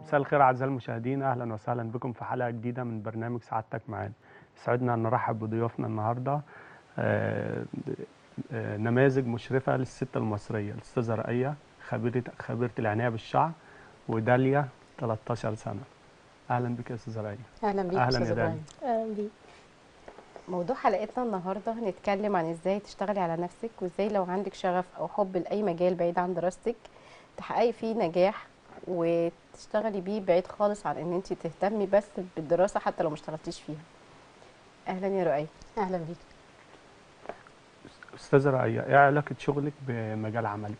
مساء الخير اعزائي المشاهدين اهلا وسهلا بكم في حلقه جديده من برنامج سعادتك معانا يسعدنا ان نرحب بضيوفنا النهارده آه، آه، نماذج مشرفه للست المصريه الاستاذه رقيه خبيره خبيره العنايه بالشعر وداليا 13 سنه اهلا بك يا استاذه رقيه اهلا بيك أهلاً أستاذ يا داليا. إبراهيم. اهلا بيك موضوع حلقتنا النهارده هنتكلم عن ازاي تشتغلي على نفسك وازاي لو عندك شغف او حب لاي مجال بعيد عن دراستك تحققي فيه نجاح وتشتغلي بيه بعيد خالص عن ان انت تهتمي بس بالدراسه حتى لو ما اشتغلتيش فيها اهلا يا رؤية اهلا بيك استاذه رقيه ايه علاقه شغلك بمجال عملي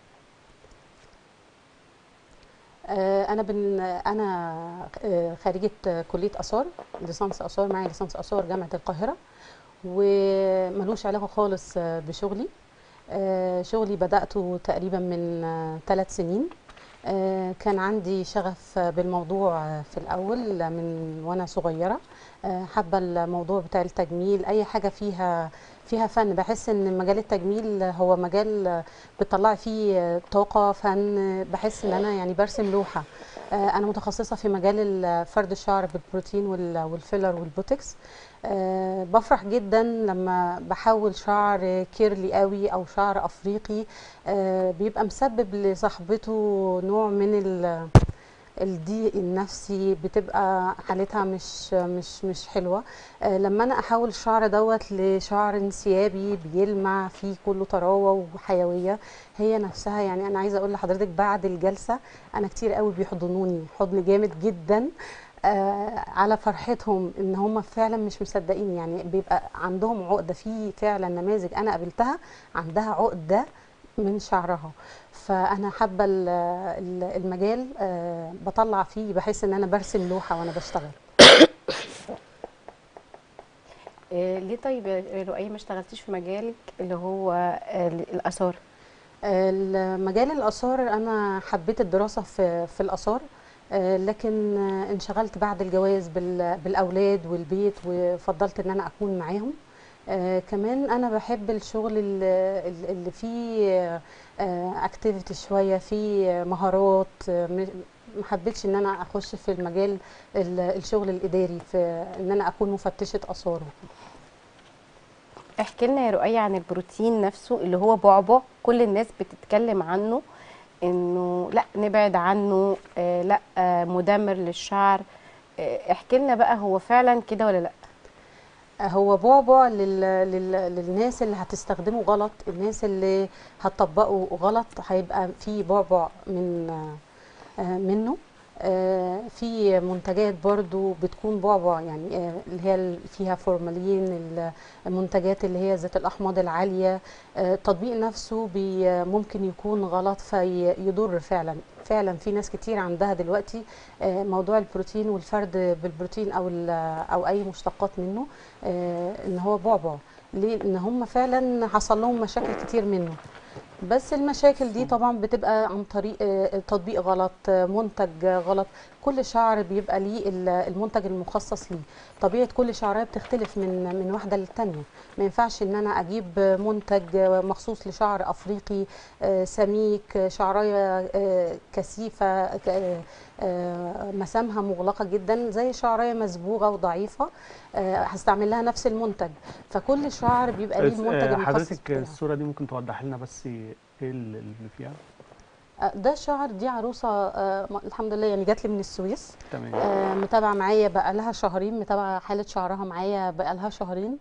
آه، انا بن انا آه، خريجه آه، كليه اثار ليسانس اثار معايا ليسانس اثار جامعه القاهره وملوش علاقه خالص آه، بشغلي آه، شغلي بداته تقريبا من ثلاث سنين آه، كان عندي شغف آه، بالموضوع آه، في الاول من وانا صغيره آه، حابه الموضوع بتاع التجميل اي حاجه فيها فيها فن بحس ان مجال التجميل هو مجال بتطلعي فيه طاقه فن بحس ان انا يعني برسم لوحه آه، انا متخصصه في مجال ال- فرد الشعر بالبروتين وال- والفيلر والبوتكس آه، بفرح جدا لما بحول شعر كيرلي قوي او شعر افريقي آه، بيبقى مسبب لصاحبته نوع من ال الضيق النفسي بتبقى حالتها مش مش مش حلوه آه، لما انا احول الشعر دوت لشعر انسيابي بيلمع فيه كله طراوه وحيويه هي نفسها يعني انا عايزه اقول لحضرتك بعد الجلسه انا كتير قوي بيحضنوني حضن جامد جدا آه على فرحتهم ان هم فعلا مش مصدقين يعني بيبقى عندهم عقده في فعلا نماذج انا قابلتها عندها عقده من شعرها فانا حابه ال- ال- المجال آه بطلع فيه بحس ان انا برسم لوحه وانا بشتغل إيه ليه طيب يا رؤية ما اشتغلتيش في مجالك اللي هو آه، الاثار المجال الآثار أنا حبيت الدراسة في في الآثار آه، لكن آه، انشغلت بعد الجواز بال- بالأولاد والبيت وفضلت إن أنا أكون معاهم آه، كمان أنا بحب الشغل ال- ال- اللي فيه اكتيفيتي شوية فيه مهارات آه، م- ما حبيتش إن أنا أخش في المجال ال- الشغل الإداري في إن أنا أكون مفتشة آثار وكده. احكي لنا يا رؤية عن البروتين نفسه اللي هو بعبع كل الناس بتتكلم عنه انه لا نبعد عنه آه لا آه مدمر للشعر آه احكي لنا بقى هو فعلا كده ولا لا هو بعبع لل... لل... للناس اللي هتستخدمه غلط الناس اللي هتطبقه غلط هيبقى في بعبع من آه، منه آه، في منتجات برضو بتكون بعبع يعني آه، اللي هي ال- فيها فورمالين ال- المنتجات اللي هي ذات الأحماض العالية آه، التطبيق نفسه بي ممكن يكون غلط فيضر فعلا فعلا في ناس كتير عندها دلوقتي آه، موضوع البروتين والفرد بالبروتين او ال- او اي مشتقات منه آه، ان هو بعبع ليه ان هم فعلا حصل لهم مشاكل كتير منه بس المشاكل دي طبعا بتبقى عن طريق آه، تطبيق غلط آه، منتج غلط كل شعر بيبقى ليه ال- المنتج المخصص ليه طبيعه كل شعرايه بتختلف من من واحده للتانيه ما ينفعش ان انا اجيب منتج مخصوص لشعر افريقي آه، سميك آه، شعرايه آه، كثيفه ك- آه، مسامها مغلقه جدا زي شعرايه مسبوغه وضعيفه آه، هستعمل لها نفس المنتج فكل شعر بيبقى ليه بس، المنتج آه، المخصص حضرتك بتاعه. الصوره دي ممكن توضح لنا بس ايه اللي اللي فيها آه، ده شعر دي عروسه آه، م- الحمد لله يعني جات لي من السويس تمام آه، متابعه معايا بقى لها شهرين متابعه حاله شعرها معايا بقى لها شهرين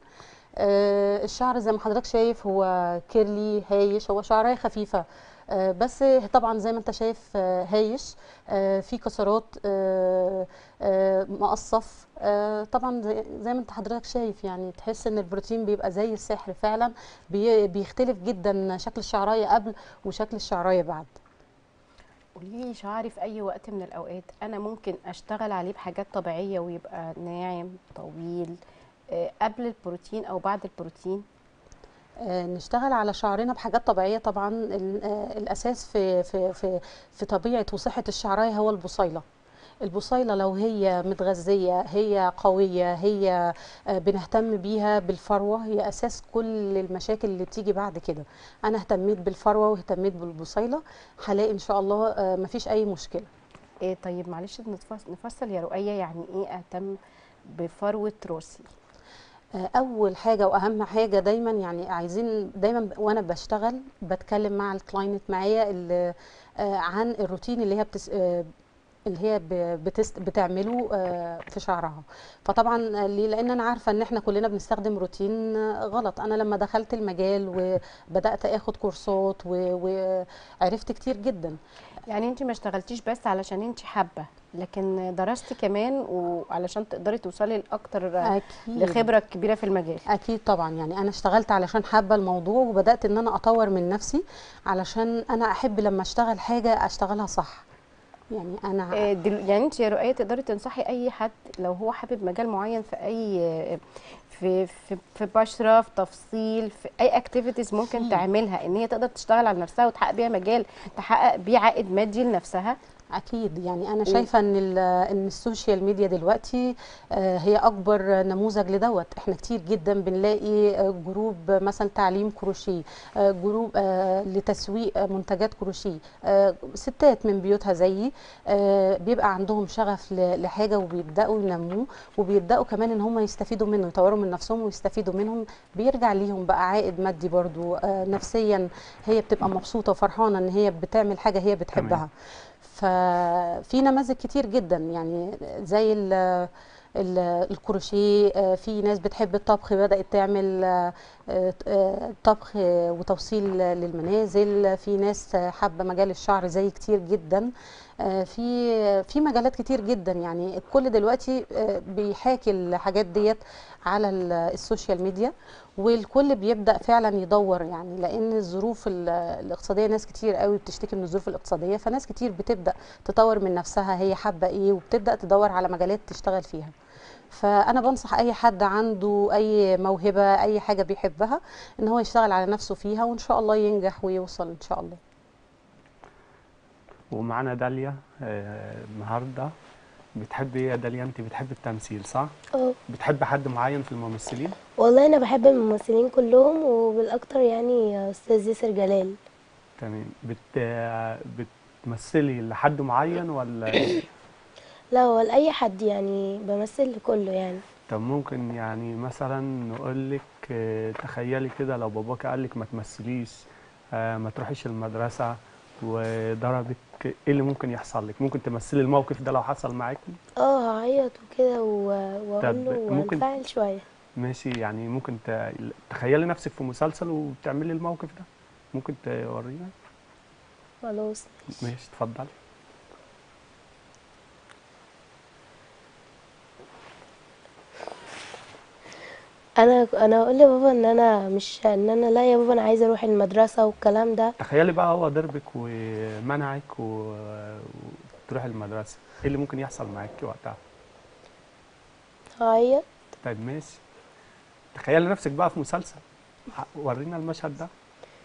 آه، الشعر زي ما حضرتك شايف هو كيرلي هايش هو شعرها خفيفه آه، بس طبعا زي ما انت شايف آه، هايش آه، في كسرات آه، آه، مقصف آه، طبعا زي, زي ما انت حضرتك شايف يعني تحس ان البروتين بيبقى زي السحر فعلا بي- بيختلف جدا شكل الشعرايه قبل وشكل الشعرايه بعد قولي لي شعري في اي وقت من الاوقات انا ممكن اشتغل عليه بحاجات طبيعيه ويبقى ناعم طويل آه قبل البروتين او بعد البروتين آه، نشتغل على شعرنا بحاجات طبيعيه طبعا ال- آه، الاساس في في في في طبيعه وصحه الشعرايه هو البصيله البصيله لو هي متغذيه هي قويه هي آه، بنهتم بيها بالفروه هي اساس كل المشاكل اللي بتيجي بعد كده انا اهتميت بالفروه واهتميت بالبصيله هلاقي ان شاء الله آه، مفيش اي مشكله إيه طيب معلش نتفص- نفصل يا رؤية يعني ايه اهتم بفروة راسي آه، اول حاجه واهم حاجه دايما يعني عايزين دايما ب- وانا بشتغل بتكلم مع الكلاينت معايا اللي آه، عن الروتين اللي هي بتس آه، اللي هي ب- بتست بتعمله آه، في شعرها فطبعا آه، ليه لان انا عارفه ان احنا كلنا بنستخدم روتين آه، غلط انا لما دخلت المجال وبدات اخد كورسات و- وعرفت كتير جدا يعني انت ما اشتغلتيش بس علشان انت حابة لكن درستي كمان وعلشان تقدري توصلي لاكتر اكيد لخبرة كبيرة في المجال اكيد طبعا يعني انا اشتغلت علشان حابه الموضوع وبدات ان انا اطور من نفسي علشان انا احب لما اشتغل حاجه اشتغلها صح يعني انا آه، دل... يعني انت يا رؤية تقدري تنصحي اي حد لو هو حابب مجال معين في اي في في في بشرة في تفصيل في اي اكتيفيتيز ممكن في. تعملها ان هي تقدر تشتغل على نفسها وتحقق بيها مجال تحقق بيه عائد مادي لنفسها اكيد يعني انا شايفه ان ال- ان السوشيال ميديا دلوقتي آه، هي اكبر نموذج لدوت احنا كتير جدا بنلاقي آه، جروب مثلا تعليم كروشيه آه، جروب آه، لتسويق آه، منتجات كروشيه آه، ستات من بيوتها زيي آه، بيبقى عندهم شغف ل- لحاجه وبيبداوا ينموه وبيبداوا كمان ان هم يستفيدوا منه يطوروا من نفسهم ويستفيدوا منهم بيرجع ليهم بقى عائد مادي برضو آه، نفسيا هي بتبقى مبسوطه وفرحانه ان هي بتعمل حاجه هي بتحبها ففي نماذج كتير جدا يعني زي ال ال- الكروشيه آه، في ناس بتحب الطبخ بدأت تعمل آه، آه، طبخ وتوصيل للمنازل في ناس حابة مجال الشعر زي كتير جدا آه، في في مجالات كتير جدا يعني الكل دلوقتي آه، بيحاكي الحاجات ديت على ال- السوشيال ميديا والكل بيبدأ فعلا يدور يعني لأن الظروف ال- الاقتصادية ناس كتير قوي بتشتكي من الظروف الاقتصادية فناس كتير بتبدأ تطور من نفسها هي حابة ايه وبتبدأ تدور على مجالات تشتغل فيها فأنا بنصح أي حد عنده أي موهبة أي حاجة بيحبها إن هو يشتغل على نفسه فيها وإن شاء الله ينجح ويوصل إن شاء الله ومعانا داليا آه، النهارده بتحبي ايه يا داليا انت بتحبي التمثيل صح اه بتحبي حد معين في الممثلين والله انا بحب الممثلين كلهم وبالاكتر يعني استاذ ياسر جلال تمام بت آه، بتمثلي لحد معين ولا لا هو لاي حد يعني بمثل لكله يعني طب ممكن يعني مثلا نقول لك آه، تخيلي كده لو باباك قال لك ما تمثليش آه، ما تروحيش المدرسة وضربك ايه اللي ممكن يحصل لك ممكن تمثلي الموقف ده لو حصل معاكي اه هعيط وكده و- واقول له ممكن- وانفعل شويه ماشي يعني ممكن ت- تخيلي نفسك في مسلسل وتعملي الموقف ده ممكن تورينا خلاص ماشي اتفضلي انا انا اقول لبابا ان انا مش ان انا لا يا بابا انا عايزه اروح المدرسه والكلام ده تخيلي بقى هو ضربك ومنعك و- وتروحي المدرسة ايه اللي ممكن يحصل معاكي وقتها هعيط طيب ماشي تخيلي نفسك بقى في مسلسل ح- ورينا المشهد ده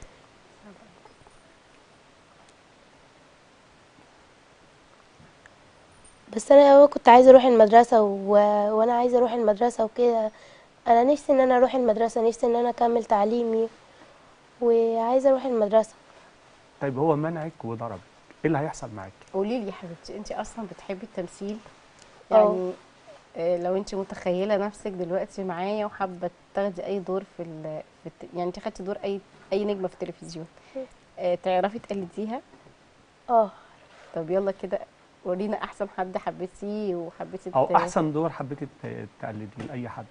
بس انا يا بابا كنت عايزه اروح المدرسه و... وانا عايزه اروح المدرسه وكده انا نفسي ان انا اروح المدرسه نفسي ان انا اكمل تعليمي وعايزه اروح المدرسه طيب هو منعك وضربك ايه اللي هيحصل معاكي قولي لي يا حبيبتي انت اصلا بتحبي التمثيل اه. يعني آه، لو انت متخيله نفسك دلوقتي معايا وحابه تاخدي اي دور في, ال... في الت... يعني انت خدتي دور اي اي نجمه في التلفزيون آه، تعرفي تقلديها اه طب يلا كده ورينا احسن حد حبيتيه وحبيتي او ت- احسن دور حبيتي ت- تقلديه لاي حد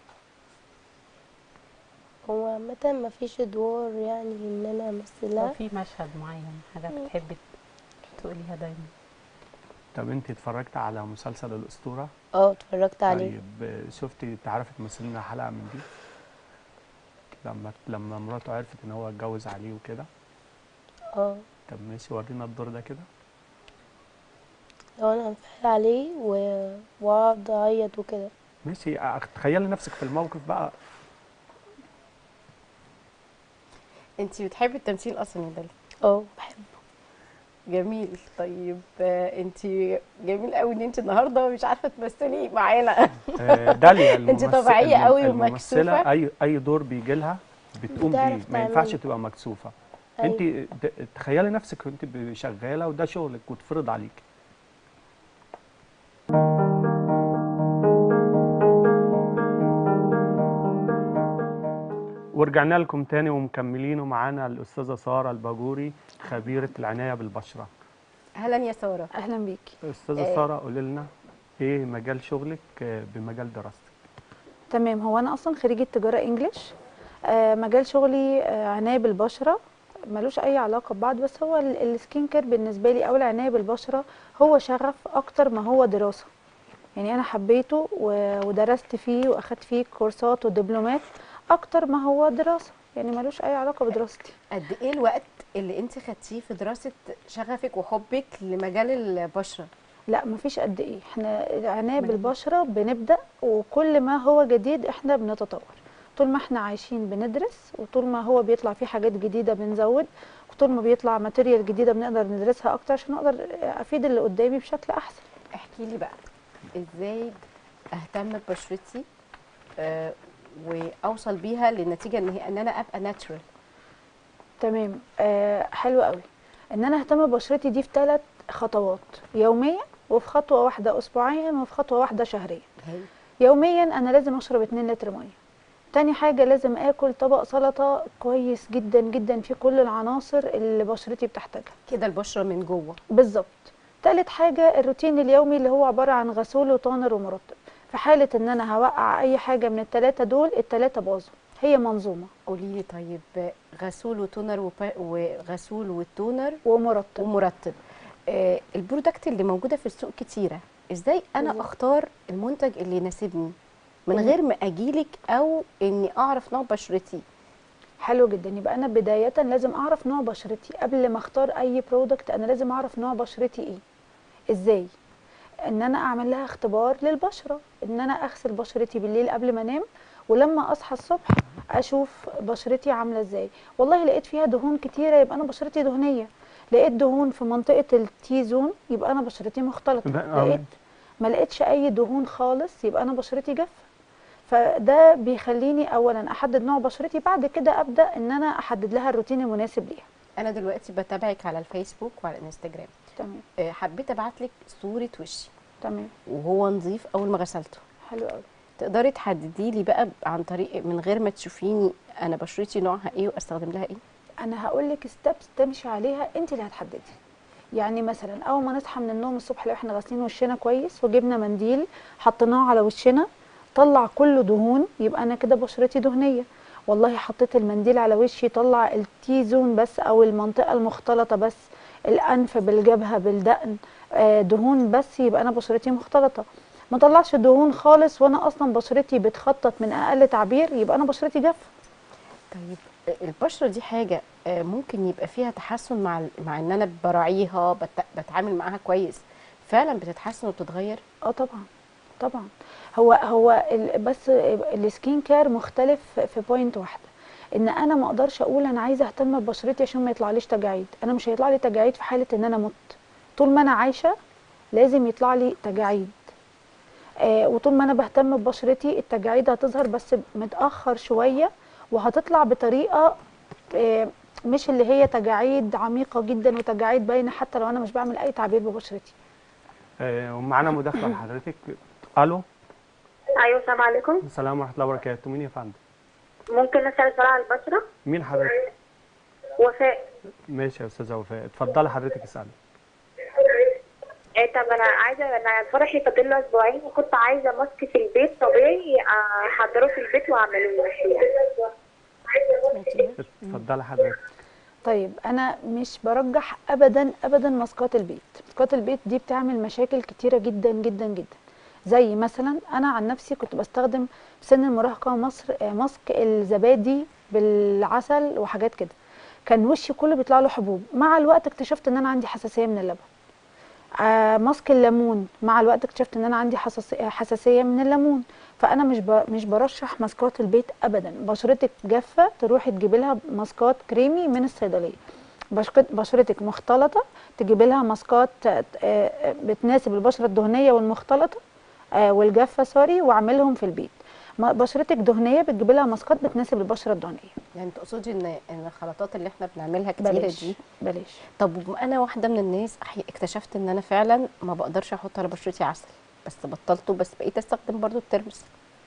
هو عامة مفيش ادوار يعني ان انا لو امثلها في مشهد معين حاجة بتحبي تقوليها دايما طب انت اتفرجت على مسلسل الاسطوره اه اتفرجت عليه طيب شفتي تعرفي تمثلي لنا حلقه من دي لما لما مراته عرفت ان هو اتجوز عليه وكده اه طب ماشي ورينا الدور ده كده لو انا انفعل عليه و- واقعد اعيط وكده ماشي أخ- تخيلي نفسك في الموقف بقى انت بتحبي التمثيل اصلا يا داليا اه بحب جميل طيب انت جميل قوي ان انت النهارده مش عارفه تمثلي معانا آه، داليا انت الممثل- طبيعية الم- قوي الممثلة ومكسوفة. اي اي دور بيجي لها بتقوم بيه بتعرف ما ينفعش تعمله. تبقى مكسوفه أيوة. انت د- تخيلي نفسك وانت ب- شغاله وده شغلك وتفرض عليك ورجعنا لكم تاني ومكملين ومعانا الاستاذه ساره الباجوري خبيره العنايه بالبشره اهلا يا ساره اهلا بيكي استاذه آه. ساره قولي لنا ايه مجال شغلك آه، بمجال دراستك تمام هو انا اصلا خريجه تجاره انجليش آه مجال شغلي آه عنايه بالبشره ملوش اي علاقه ببعض بس هو ال- السكين كير بالنسبه لي او العنايه بالبشره هو شغف اكتر ما هو دراسه يعني انا حبيته و- ودرست فيه واخدت فيه كورسات ودبلومات اكتر ما هو دراسه يعني ملوش اي علاقه بدراستي قد ايه الوقت اللي انت خدتيه في دراسه شغفك وحبك لمجال البشره لا مفيش قد ايه احنا العنايه بالبشره بنبدا وكل ما هو جديد احنا بنتطور طول ما احنا عايشين بندرس وطول ما هو بيطلع فيه حاجات جديده بنزود وطول ما بيطلع ماتيريال جديده بنقدر ندرسها اكتر عشان اقدر افيد اللي قدامي بشكل احسن احكي لي بقى ازاي اهتم ببشرتي آه واوصل بيها للنتيجه ان هي ان انا ابقى ناتشرال تمام آه حلو قوي ان انا اهتم ببشرتي دي في ثلاث خطوات يوميا وفي خطوه واحده اسبوعيا وفي خطوه واحده شهريا يوميا انا لازم اشرب 2 لتر ميه تاني حاجة لازم اكل طبق سلطة كويس جدا جدا فيه كل العناصر اللي بشرتي بتحتاجها كده البشره من جوه بالظبط تالت حاجة الروتين اليومي اللي هو عبارة عن غسول وتونر ومرطب في حالة ان انا هوقع اي حاجة من التلاتة دول التلاتة باظوا هي منظومة قولي لي طيب غسول وتونر وب- وغسول والتونر ومرطب ومرطب آه البرودكت اللي موجوده في السوق كتيره ازاي انا بالظبط. اختار المنتج اللي يناسبني من مم. غير ما اجيلك او اني اعرف نوع بشرتي حلو جدا يبقى انا بداية لازم اعرف نوع بشرتي قبل ما اختار اي برودكت انا لازم اعرف نوع بشرتي ايه ازاي ان انا اعمل لها اختبار للبشرة ان انا اغسل بشرتي بالليل قبل ما انام ولما اصحى الصبح اشوف بشرتي عاملة ازاي والله لقيت فيها دهون كتيرة يبقى انا بشرتي دهنية لقيت دهون في منطقة التي زون يبقى انا بشرتي مختلطة بقى- لقيت ما لقيتش اي دهون خالص يبقى انا بشرتي جافة فده بيخليني اولا احدد نوع بشرتي بعد كده ابدا ان انا احدد لها الروتين المناسب ليها انا دلوقتي بتابعك على الفيسبوك وعلى الانستجرام تمام آه حبيت ابعت لك صوره وشي تمام وهو نظيف اول ما غسلته حلو قوي تقدري تحددي لي بقى عن طريق من غير ما تشوفيني انا بشرتي نوعها ايه واستخدم لها ايه انا هقول لك ستيبس تمشي عليها انت اللي هتحددي يعني مثلا اول ما نصحى من النوم الصبح لو احنا غاسلين وشنا كويس وجبنا منديل حطيناه على وشنا طلع كله دهون يبقى انا كده بشرتي دهنيه والله حطيت المنديل على وشي طلع التي زون بس او المنطقه المختلطه بس الانف بالجبهه بالدقن آه، دهون بس يبقى انا بشرتي مختلطه ما طلعش دهون خالص وانا اصلا بشرتي بتخطط من اقل تعبير يبقى انا بشرتي جافه طيب آه، البشره دي حاجه آه، ممكن يبقى فيها تحسن مع ال- مع ان انا براعيها بت- بتعامل معاها كويس فعلا بتتحسن وبتتغير اه طبعا طبعا هو هو ال- بس السكين كير مختلف في بوينت واحده ان انا ما اقدرش اقول انا عايزه اهتم ببشرتي عشان ما يطلعليش تجاعيد انا مش هيطلع لي تجاعيد في حاله ان انا مت طول ما انا عايشه لازم يطلع لي تجاعيد آه وطول ما انا بهتم ببشرتي التجاعيد هتظهر بس متاخر شويه وهتطلع بطريقه آه مش اللي هي تجاعيد عميقه جدا وتجاعيد باينه حتى لو انا مش بعمل اي تعبير ببشرتي آه، ومعانا مداخله لحضرتك الو ايوه السلام عليكم السلام ورحمه الله وبركاته مين يا فندم ممكن اسال سؤال على البشره مين حضرتك وفاء ماشي يا استاذه وفاء اتفضلي حضرتك اسالي إيه طب انا عايزه انا فرحي فاضل له اسبوعين وكنت عايزه ماسك في البيت طبيعي احضره في البيت واعمله له اتفضلي حضرتك طيب انا مش برجح ابدا ابدا ماسكات البيت ماسكات البيت دي بتعمل مشاكل كتيره جدا جدا جدا زي مثلا انا عن نفسي كنت بستخدم في سن المراهقه مصر آه، ماسك الزبادي بالعسل وحاجات كده كان وشي كله بيطلع له حبوب مع الوقت اكتشفت ان انا عندي حساسيه من اللبن آه ماسك الليمون مع الوقت اكتشفت ان انا عندي حساسيه حساسيه من الليمون فانا مش ب... مش برشح ماسكات البيت ابدا بشرتك جافه تروحي تجيبي لها ماسكات كريمي من الصيدليه بشرت- بشرتك مختلطه تجيبي لها ماسكات آه، آه، بتناسب البشره الدهنيه والمختلطه آه، والجافه سوري واعملهم في البيت ما- بشرتك دهنيه بتجيبي لها ماسكات بتناسب البشره الدهنيه يعني تقصدي ان ان الخلطات اللي احنا بنعملها كتيره بلاش دي بلاش طب انا واحده من الناس أحي- اكتشفت ان انا فعلا ما بقدرش احط على بشرتي عسل بس بطلته بس بقيت استخدم برضو الترمس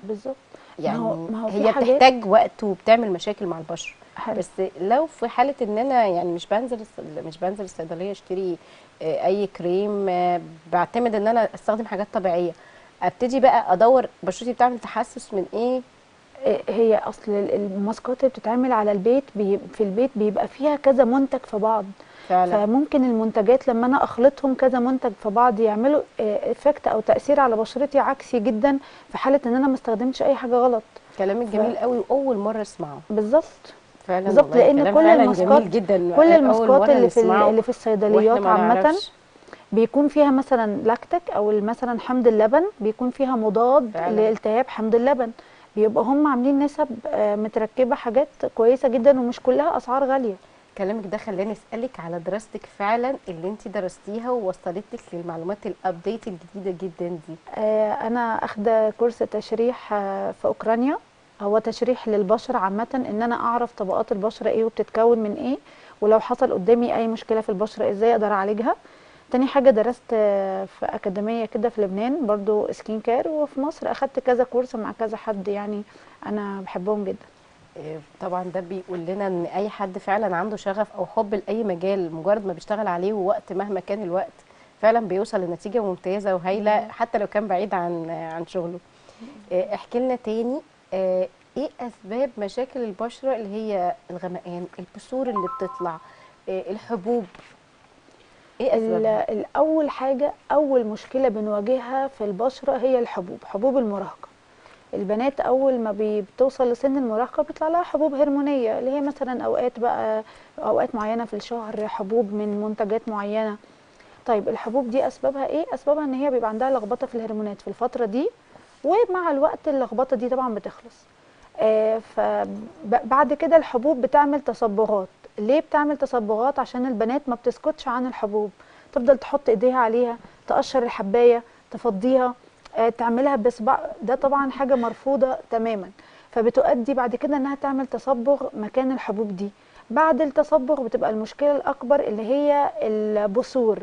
بالظبط يعني ما هو ما هو في هي حاجات بتحتاج وقت وبتعمل مشاكل مع البشره حلو. بس لو في حاله ان انا يعني مش بنزل الص- مش بنزل الصيدليه اشتري آه، اي كريم آه، بعتمد ان انا استخدم حاجات طبيعيه ابتدي بقى ادور بشرتي بتعمل تحسس من ايه إيه هي اصل ال- الماسكات اللي بتتعمل على البيت بي في البيت بيبقى فيها كذا منتج في بعض فعلا فممكن المنتجات لما انا اخلطهم كذا منتج في بعض يعملوا افكت او تاثير على بشرتي عكسي جدا في حاله ان انا ما استخدمتش اي حاجه غلط كلامك جميل قوي واول مره اسمعه بالظبط فعلا بالظبط، والله لأن كلام كل فعلا الماسكات- جميل جدا كل أول الماسكات مرة اللي في ال- نسمعه اللي في الصيدليات وإحنا ما عامه نعرفش. بيكون فيها مثلا لاكتك او مثلا حمض اللبن بيكون فيها مضاد فعلا. لالتهاب حمض اللبن بيبقى هم عاملين نسب آه، متركبه حاجات كويسه جدا ومش كلها اسعار غاليه كلامك ده خلاني اسالك على دراستك فعلا اللي انت درستيها ووصلتك للمعلومات الابديت الجديده جدا دي آه، انا اخده كورس تشريح آه، في اوكرانيا هو تشريح للبشره عامه ان انا اعرف طبقات البشره ايه وبتتكون من ايه ولو حصل قدامي اي مشكله في البشره ازاي اقدر اعالجها تاني حاجه درست آه، في اكاديميه كده في لبنان برضو سكين كير وفي مصر اخدت كذا كورس مع كذا حد يعني انا بحبهم جدا إيه، طبعا ده بيقول لنا ان اي حد فعلا عنده شغف او حب لاي مجال مجرد ما بيشتغل عليه ووقت مهما كان الوقت فعلا بيوصل لنتيجه ممتازه وهايله حتى لو كان بعيد عن عن شغله إيه، احكي لنا تاني آه، ايه اسباب مشاكل البشره اللي هي الغمقان البثور اللي بتطلع إيه، الحبوب ايه ال- اسبابها الاول حاجه اول مشكله بنواجهها في البشره هي الحبوب حبوب المراهقه البنات اول ما بي- بتوصل لسن المراهقه بيطلع لها حبوب هرمونيه اللي هي مثلا اوقات بقى اوقات معينه في الشهر حبوب من منتجات معينه طيب الحبوب دي اسبابها ايه اسبابها ان هي بيبقى عندها لخبطه في الهرمونات في الفتره دي ومع الوقت اللخبطه دي طبعا بتخلص آه فبعد كده الحبوب بتعمل تصبغات ليه بتعمل تصبغات عشان البنات ما بتسكتش عن الحبوب تفضل تحط ايديها عليها تقشر الحبايه تفضيها آه تعملها بصبع ده طبعا حاجه مرفوضه تماما فبتؤدي بعد كده انها تعمل تصبغ مكان الحبوب دي بعد التصبغ بتبقى المشكله الاكبر اللي هي البثور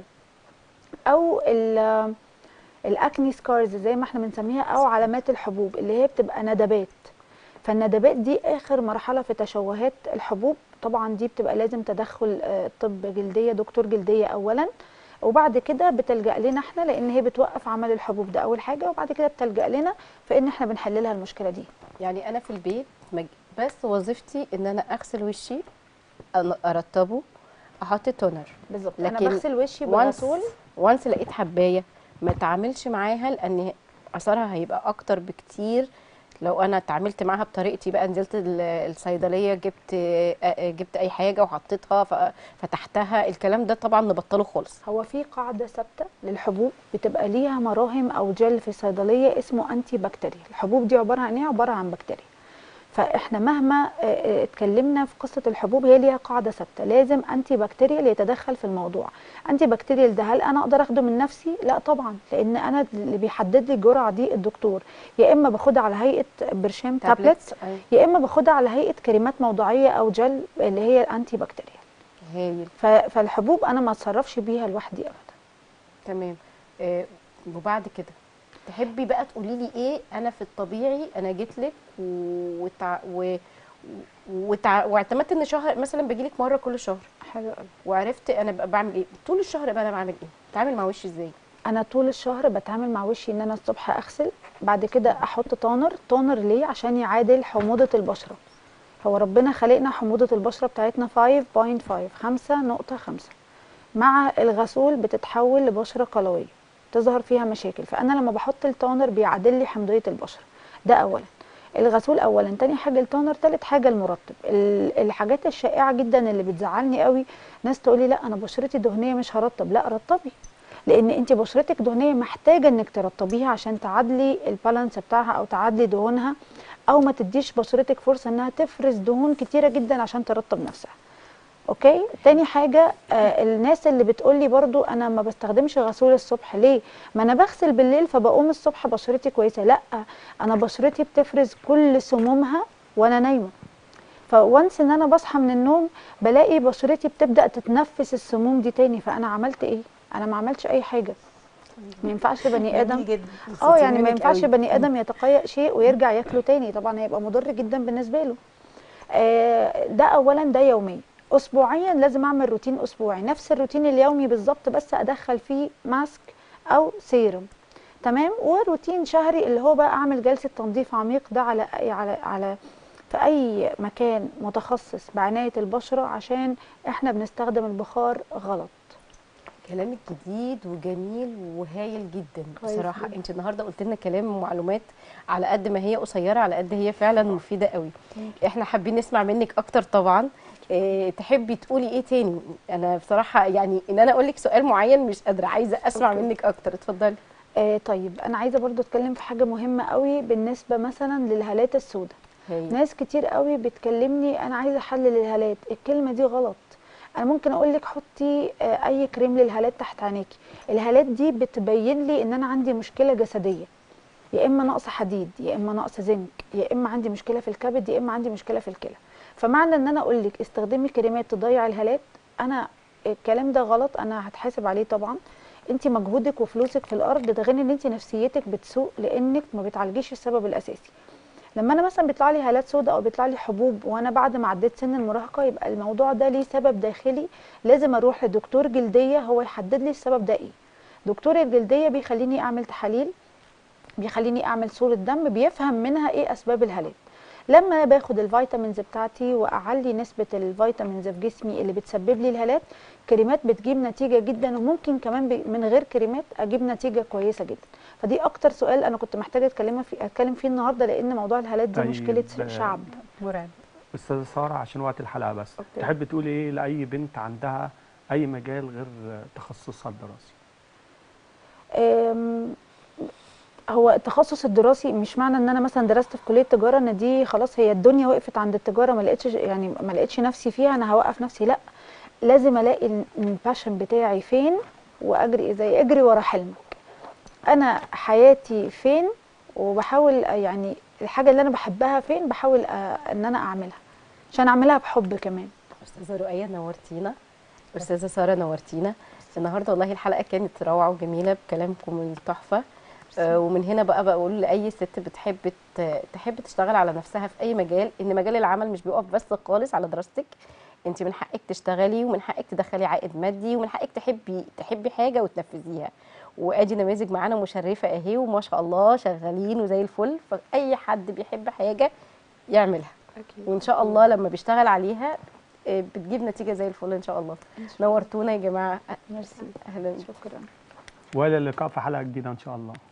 او ال- الاكني سكارز زي ما احنا بنسميها او علامات الحبوب اللي هي بتبقى ندبات فالندبات دي اخر مرحله في تشوهات الحبوب طبعا دي بتبقى لازم تدخل آه، طب جلديه دكتور جلديه اولا وبعد كده بتلجا لنا احنا لان هي بتوقف عمل الحبوب ده اول حاجه وبعد كده بتلجا لنا في ان احنا بنحل لها المشكله دي يعني انا في البيت مج... بس وظيفتي ان انا اغسل وشي أن- ارطبه احط تونر بالظبط انا لكن بغسل وشي وانس بغسول وانس لقيت حبايه ما اتعاملش معاها لان اثرها هيبقى اكتر بكتير لو انا اتعاملت معاها بطريقتي بقى نزلت ال- الصيدليه جبت آه، آه، جبت اي حاجه وحطيتها ف- فتحتها الكلام ده طبعا نبطله خالص هو في قاعده ثابته للحبوب بتبقى ليها مراهم او جل في الصيدليه اسمه انتي بكتيريا الحبوب دي عباره عن ايه عباره عن بكتيريا فاحنا مهما آه، آه، اتكلمنا في قصه الحبوب هي ليها قاعده ثابته لازم انتي بكتيريال يتدخل في الموضوع انتي بكتيريال ده هل انا اقدر اخده من نفسي لا طبعا لان انا اللي بيحدد لي الجرعه دي الدكتور يا اما باخدها على هيئه برشام تابلت أيوة. يا اما باخدها على هيئه كريمات موضعيه او جل اللي هي الانتي بكتيريال هايل ف- فالحبوب انا ما اتصرفش بيها لوحدي ابدا تمام آه، وبعد كده تحبي بقى تقولي لي ايه انا في الطبيعي انا جيت لك وتع... و... وتع... واعتمدت ان شهر مثلا باجي لك مره كل شهر حلو قوي وعرفت انا بقى بعمل ايه طول الشهر بقى انا بعمل ايه بتعامل مع وشي ازاي انا طول الشهر بتعامل مع وشي ان انا الصبح اغسل بعد كده احط تونر تونر ليه عشان يعادل حموضه البشره هو ربنا خلقنا حموضه البشره بتاعتنا 5.5 5 نقطة 5 مع الغسول بتتحول لبشره قلويه تظهر فيها مشاكل فانا لما بحط التونر بيعادل لي حمضيه البشره ده اولا الغسول اولا تاني حاجه التونر تالت حاجه المرطب ال- الحاجات الشائعه جدا اللي بتزعلني قوي ناس تقولي لا انا بشرتي دهنيه مش هرطب لا رطبي لان انت بشرتك دهنيه محتاجه انك ترطبيها عشان تعادلي البالانس بتاعها او تعادلي دهونها او ما تديش بشرتك فرصه انها تفرز دهون كتيره جدا عشان ترطب نفسها اوكي تاني حاجه آه الناس اللي بتقولي برضو انا ما بستخدمش غسول الصبح ليه ما انا بغسل بالليل فبقوم الصبح بشرتي كويسه لا انا بشرتي بتفرز كل سمومها وانا نايمه فوانس ان انا بصحى من النوم بلاقي بشرتي بتبدا تتنفس السموم دي تاني فانا عملت ايه انا ما عملتش اي حاجه ما ينفعش بني ادم جميل جدا اه يعني ما منك ينفعش قوي. بني ادم يتقيأ شيء ويرجع ياكله تاني طبعا هيبقى مضر جدا بالنسبه له آه، ده اولا ده يوميا اسبوعيا لازم اعمل روتين اسبوعي نفس الروتين اليومي بالظبط بس ادخل فيه ماسك او سيرم تمام وروتين شهري اللي هو بقى اعمل جلسه تنظيف عميق ده على على على في اي مكان متخصص بعنايه البشره عشان احنا بنستخدم البخار غلط كلامك جديد وجميل وهايل جدا كويس بصراحه جدا. انت النهارده قلت لنا كلام ومعلومات على قد ما هي قصيره على قد هي فعلا مفيده قوي احنا حابين نسمع منك اكتر طبعا إيه تحبي تقولي ايه تاني انا بصراحه يعني ان انا اقول لك سؤال معين مش قادره عايزه اسمع أوكي. منك اكتر اتفضلي آه طيب انا عايزه برضو اتكلم في حاجه مهمه قوي بالنسبه مثلا للهالات السوداء هايل ناس كتير قوي بتكلمني انا عايزه حل للهالات الكلمه دي غلط انا ممكن اقول لك حطي آه، اي كريم للهالات تحت عينيكي الهالات دي بتبين لي ان انا عندي مشكله جسديه يا اما نقص حديد يا اما نقص زنك يا اما عندي مشكله في الكبد يا اما عندي مشكله في الكلى فمعنى ان انا اقول لك استخدمي كريمات تضيع الهالات انا الكلام ده غلط انا هتحاسب عليه طبعا انت مجهودك وفلوسك في الارض ده غير ان انت نفسيتك بتسوء لانك ما بتعالجيش السبب الاساسي لما انا مثلا بيطلع لي هالات سوداء او بيطلع لي حبوب وانا بعد ما عديت سن المراهقه يبقى الموضوع ده ليه سبب داخلي لازم اروح لدكتور جلديه هو يحدد لي السبب ده ايه دكتور الجلديه بيخليني اعمل تحاليل بيخليني اعمل صوره دم بيفهم منها ايه اسباب الهالات لما باخد الفيتامينز بتاعتي واعلي نسبه الفيتامينز في جسمي اللي بتسبب لي الهالات كريمات بتجيب نتيجه جدا وممكن كمان ب- من غير كريمات اجيب نتيجه كويسه جدا فدي اكتر سؤال انا كنت محتاجه اتكلم فيه اتكلم فيه النهارده لان موضوع الهالات دي طيب، مشكله آه، شعب مرعب استاذه ساره عشان وقت الحلقه بس أوكي. تحب تقولي ايه لاي بنت عندها اي مجال غير تخصصها الدراسي أم، هو التخصص الدراسي مش معنى ان انا مثلا درست في كليه تجاره ان دي خلاص هي الدنيا وقفت عند التجاره ما لقيتش يعني ما لقيتش نفسي فيها انا هوقف نفسي لا لازم الاقي ال- الباشن بتاعي فين واجري زي اجري ورا حلمك انا حياتي فين وبحاول يعني الحاجه اللي انا بحبها فين بحاول أ- ان انا اعملها عشان اعملها بحب كمان استاذه رؤيه نورتينا استاذه ساره نورتينا النهارده والله الحلقه كانت روعه وجميله بكلامكم التحفه آه، ومن هنا بقى بقول لاي ست بتحب ت- تحب تشتغل على نفسها في اي مجال ان مجال العمل مش بيقف بس خالص على دراستك انت من حقك تشتغلي ومن حقك تدخلي عائد مادي ومن حقك تحبي تحبي حاجه وتنفذيها وادي نماذج معانا مشرفه اهي وما شاء الله شغالين وزي الفل فاي حد بيحب حاجه يعملها وان شاء الله لما بيشتغل عليها آه، بتجيب نتيجه زي الفل ان شاء الله نورتونا يا جماعه ميرسي اهلا شكرا والى اللقاء في حلقه جديده ان شاء الله